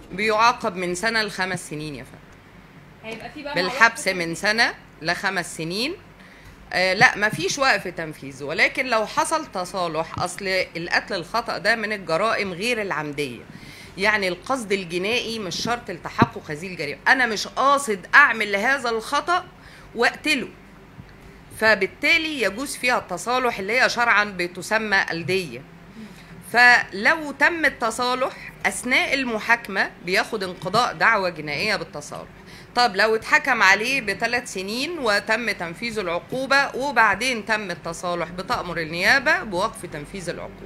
بيعاقب من سنه لخمس سنين يا فندم هيبقى في بقى بالحبس من سنه لخمس سنين آه لا ما فيش وقف تنفيذ ولكن لو حصل تصالح اصل القتل الخطا ده من الجرائم غير العمديه يعني القصد الجنائي مش شرط لتحقق هذه الجريمه انا مش قاصد اعمل هذا الخطا واقتله فبالتالي يجوز فيها التصالح اللي هي شرعا بتسمى الديه فلو تم التصالح اثناء المحاكمه بياخد انقضاء دعوه جنائيه بالتصالح طب لو اتحكم عليه بثلاث سنين وتم تنفيذ العقوبه وبعدين تم التصالح بتامر النيابه بوقف تنفيذ العقوبه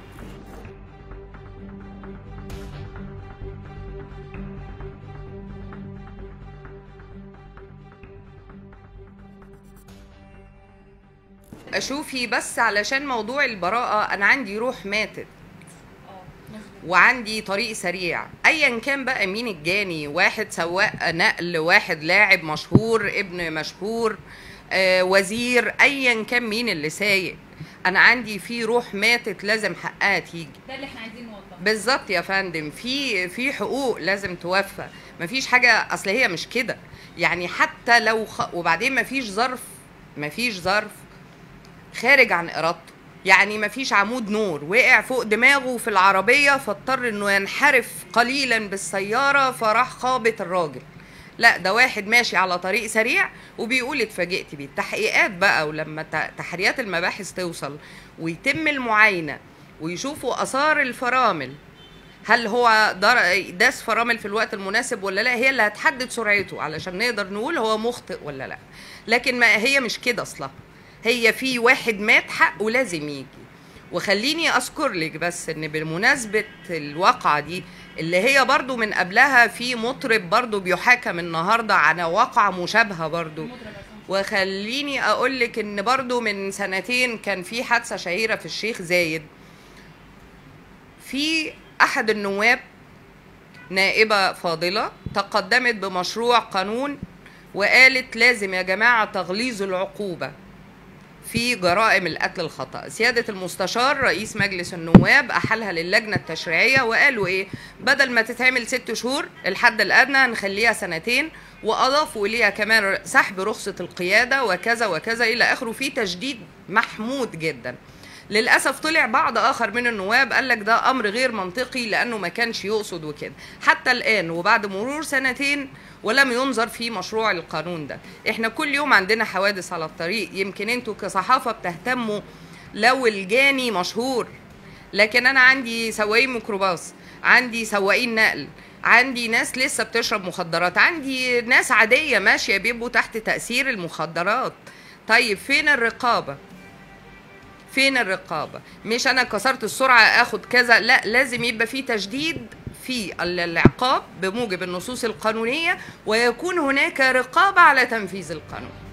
شوفي بس علشان موضوع البراءة أنا عندي روح ماتت اه مظبوط وعندي طريق سريع ايا كان بقى مين الجاني واحد سواق نقل واحد لاعب مشهور ابن مشهور آه وزير ايا كان مين اللي سايق انا عندي في روح ماتت لازم حقها تيجي ده اللي احنا عايزين نوضحه بالظبط يا فندم في في حقوق لازم توفى مفيش حاجه اصل هي مش كده يعني حتى لو خ... وبعدين مفيش ظرف مفيش ظرف خارج عن ارادته يعني مفيش عمود نور وقع فوق دماغه في العربيه فاضطر انه ينحرف قليلا بالسياره فراح خابط الراجل لا ده واحد ماشي على طريق سريع وبيقول اتفاجئت بيه التحقيقات بقى ولما ت- تحريات المباحث توصل ويتم المعاينه ويشوفوا اثار الفرامل هل هو در- داس فرامل في الوقت المناسب ولا لا هي اللي هتحدد سرعته علشان نقدر نقول هو مخطئ ولا لا لكن ما هي مش كده اصلا هي في واحد مات حقه لازم يجي وخليني اذكر لك بس ان بمناسبه الواقعه دي اللي هي برضو من قبلها في مطرب برضو بيحاكم النهارده على واقعه مشابهه برضو المطرب عصام وخليني اقول لك ان برضو من سنتين كان في حادثه شهيره في الشيخ زايد في احد النواب نائبه فاضله تقدمت بمشروع قانون وقالت لازم يا جماعه تغليظ العقوبه في جرائم القتل الخطأ سيادة المستشار رئيس مجلس النواب أحالها للجنة التشريعية وقالوا إيه بدل ما تتعمل ست شهور الحد الأدنى نخليها سنتين وأضافوا إليها كمان سحب رخصة القيادة وكذا وكذا إلى آخره في تشديد محمود جدا للاسف طلع بعض اخر من النواب قال لك ده امر غير منطقي لانه ما كانش يقصد وكده حتى الان وبعد مرور سنتين ولم ينظر في مشروع القانون ده احنا كل يوم عندنا حوادث على الطريق يمكن انتوا كصحافه بتهتموا لو الجاني مشهور لكن انا عندي سواقين ميكروباص عندي سواقين نقل عندي ناس لسه بتشرب مخدرات عندي ناس عاديه ماشيه بيبقوا تحت تاثير المخدرات طيب فين الرقابه فين الرقابه مش انا كسرت السرعه اخد كذا لا لازم يبقى في تشديد في ال- العقاب بموجب النصوص القانونيه ويكون هناك رقابه على تنفيذ القانون